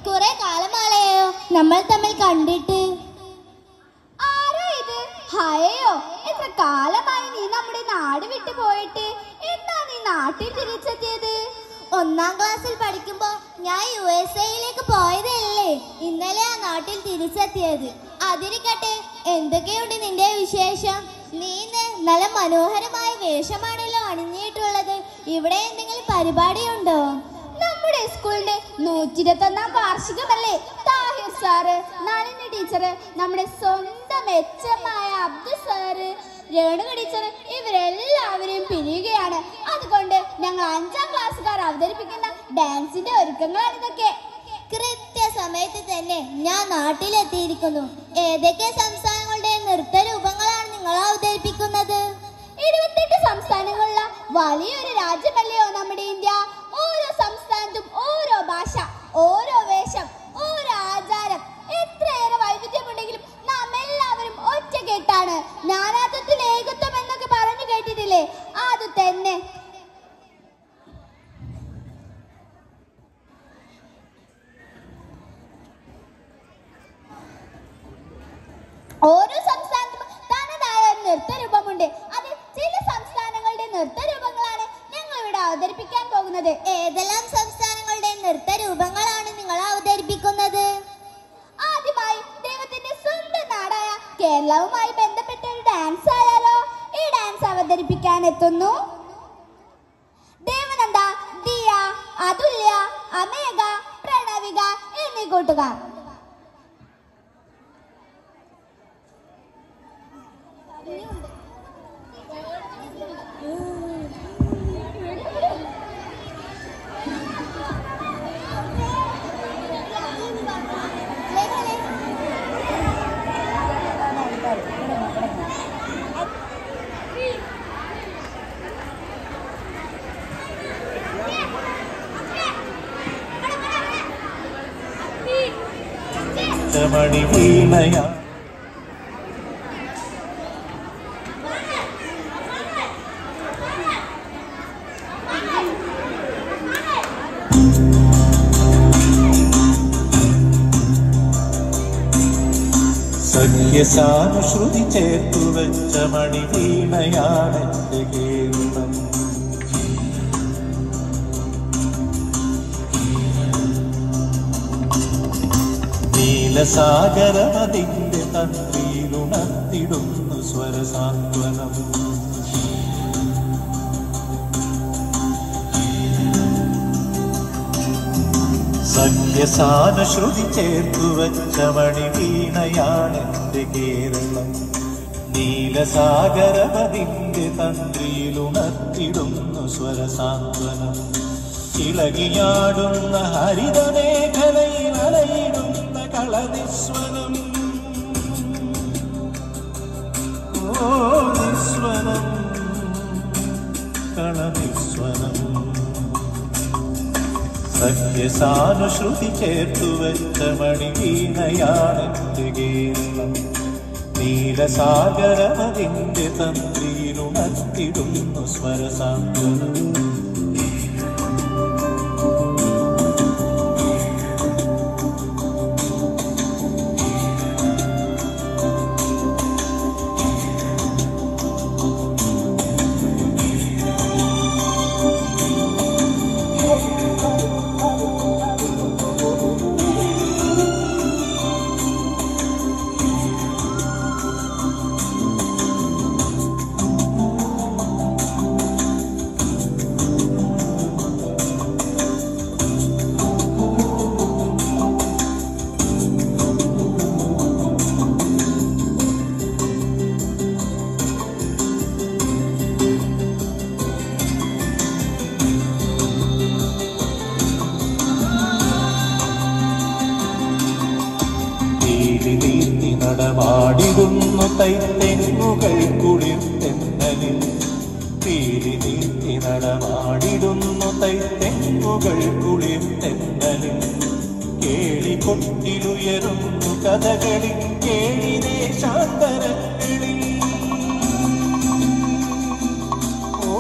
കുറെ കാലമാളയോ നമ്മൾ തമ്മിൽ കണ്ടിട്ട് ആരാ ഇത് ഹയയോ എത്ര കാലമായി നീ നമ്മുടെ നാട് വിട്ടു പോയിട്ട് എന്നാ നീ നാട്ടിൽ തിരിച്ചെത്തിയത് ഒന്നാം ക്ലാസ്സിൽ പഠിക്കുമ്പോ ഞാൻ യു എസ് എയിലേക്ക് പോയതല്ലേ ഇന്നലെ ആ നാട്ടിൽ തിരിച്ചെത്തിയത് അതിരിക്കട്ടെ എന്തൊക്കെയുണ്ട് നിന്റെ വിശേഷം നീ ഇന്ന് നല്ല മനോഹരമായ വേഷമാണല്ലോ അണിഞ്ഞിട്ടുള്ളത് ഇവിടെ എന്തെങ്കിലും പരിപാടിയുണ്ടോ നമ്മുടെ സ്കൂളിന്റെ നൂറ്റി ഇരുപത്തൊന്നാം വാർഷികമല്ലേ താഹിർ സാറ് നളിനി ടീച്ചർ നമ്മുടെ സ്വന്തം എച്ചമായ അബ്ദുൽ സാറ് രേണുക ടീച്ചർ ഇവരെല്ലാവരെയും പിരിയുകയാണ് അതുകൊണ്ട് ഞങ്ങൾ അഞ്ചാം ക്ലാസ്സുകാർ അവതരിപ്പിക്കുന്ന ഡാൻസിന്റെ ഒരുക്കങ്ങളാണ് ഇതൊക്കെ കൃത്യസമയത്ത് തന്നെ ഞാൻ നാട്ടിലെത്തിയിരിക്കുന്നു ഏതൊക്കെ സംസ്ഥാനങ്ങളുടെ നൃത്ത രൂപങ്ങളാണ് നിങ്ങൾ അവതരിപ്പിക്കുന്നത് ഇരുപത്തെട്ട് സംസ്ഥാനങ്ങളുള്ള വലിയൊരു രാജ്യമല്ലയോ നമ്മുടെ ഇന്ത്യ ഓരോ സംസ്ഥാനത്തും ഓരോ ഭാഷ ഓരോ വേഷം ഓരോ ആചാരം എത്രയേറെ വൈവിധ്യമുണ്ടെങ്കിലും നാം എല്ലാവരും ഒറ്റക്കെട്ടാണ് നാനാത്വത്തിൽ ഏകത്വം എന്നൊക്കെ പറഞ്ഞു കേട്ടിട്ടില്ലേ അത് തന്നെ ഓരോ സംസ്ഥാനത്തും തനതായ ഒരു നൃത്തരൂപമുണ്ട് അത് ചില സംസ്ഥാനങ്ങളുടെ നൃത്തരൂപങ്ങളാണ് ഞങ്ങൾ ഇവിടെ അവതരിപ്പിക്കാൻ പോകുന്നത് ഏതെല്ലാം സംസ്ഥാനങ്ങളുടെ നൃത്ത രൂപങ്ങളാണ് നിങ്ങൾ അവതരിപ്പിക്കുന്നത് ആദ്യമായി ദൈവത്തിന്റെ സ്വന്തം നാടായ കേരളവുമായി ബന്ധപ്പെട്ട ഒരു ഡാൻസ് ആയാലോ ഈ ഡാൻസ് അവതരിപ്പിക്കാൻ എത്തുന്നു ദേവനന്ദ ദിയ അതുല്യ അമേഘ പ്രണവിക എന്നീ കൂട്ടുകാർ മണി വീണയാ സഖ്യസാനുശ്രുതി ചേർത്തു വെച്ച മണി വീണയാണെന്റെ കേരളം നീലസാഗരമതിന്റെ തന്ത്രിയിലുണർത്തിടുന്നു സ്വരസാന്ത്വനം സഖ്യസാനുശ്രുതി ചേർത്തു വച്ച മണി വീണയാണെന്റെ കേരളം നീലസാഗരമതിന്റെ തന്ത്രിയിലുണർത്തിടുന്നു സ്വരസാന്ത്വനം ഇളകിയാടുന്ന ഹരിതമേഖലയിൽ അലയിടുന്ന കളനിസ്വനം ഓ നിസ്വനം കളനിസ്വനം സഖ്യസാനുശ്രുതി ചേർത്തു വെച്ച മണി വീണയാണെന്റെ കേരളം നീലസാഗരമതിന്റെ തന്ത്രിയിലുണർത്തിടുന്നു സ്വരസാന്ത്വനം തീരി നീർത്തി നടമാടിടുന്നു തൈത്തെങ്ങുകൾ കുളിർത്തെന്നലിൽ തീരി നീർത്തി നടമാടിടുന്നു തൈത്തെങ്ങുകൾ കുളിർത്തെന്നലിൽ കേളി കൊട്ടിലുയരുന്നു കഥകളിൽ കേളി ദേശാന്തരങ്ങളിൽ ഓ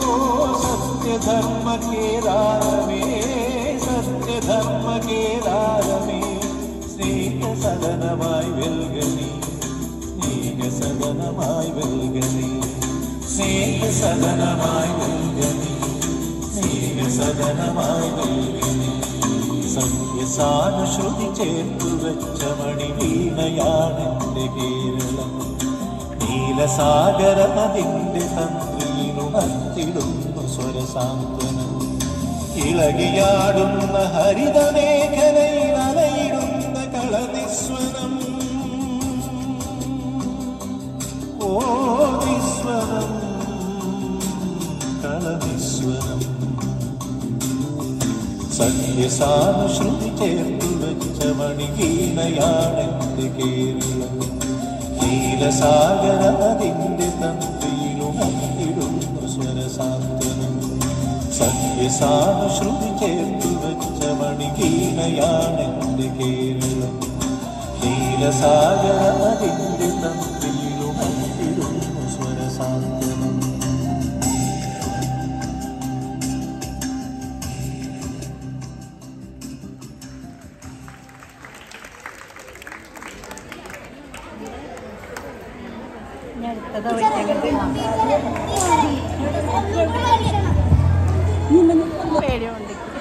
സത്യധർമ്മ കേദാരമേ സത്യധർമ്മ കേദാരമേ സ്നേഹസദനമായി വെൽകനി സ്നേഹസദനമായി വെൽകനി സ്നേഹസദനമായി വെൽകനി സ്നേഹസദനമായി വെൽകനി സത്യസാനുശ്രുതി ചേർത്തു വെച്ച മണിവീണയാണെന്റെ കേരളം നീലസാഗരമതിന്റെ തന്ത്രിയിലുണർത്തിടുന്നു സ്വരസാന്ത്വനം ഇളകിയാടുന്ന ഹരിതമേഖലയിൽ അലയിടുന്ന കളനിസ്വനം ഓ നിസ്വനം കളനിസ്വനം സത്യസാനുശ്രുതി ചേർത്തു വെച്ച മണികീണയാണെന്റെ കേരളം നീലസാഗരമതിന്റെ തന്ത്രിയിലുണർത്തിടുന്നു സ്വരസാന്ത്വനം സത്യസാനുശ്രുതി ചേർത്തു വെച്ച മണികീണയാണെന്റെ കേരളം നീലസാഗരമതിന്റെ തന്ത്രിയിലുണർത്തിടുന്നു സ്വരസാന്ത്വനം പേടിയുണ്ട്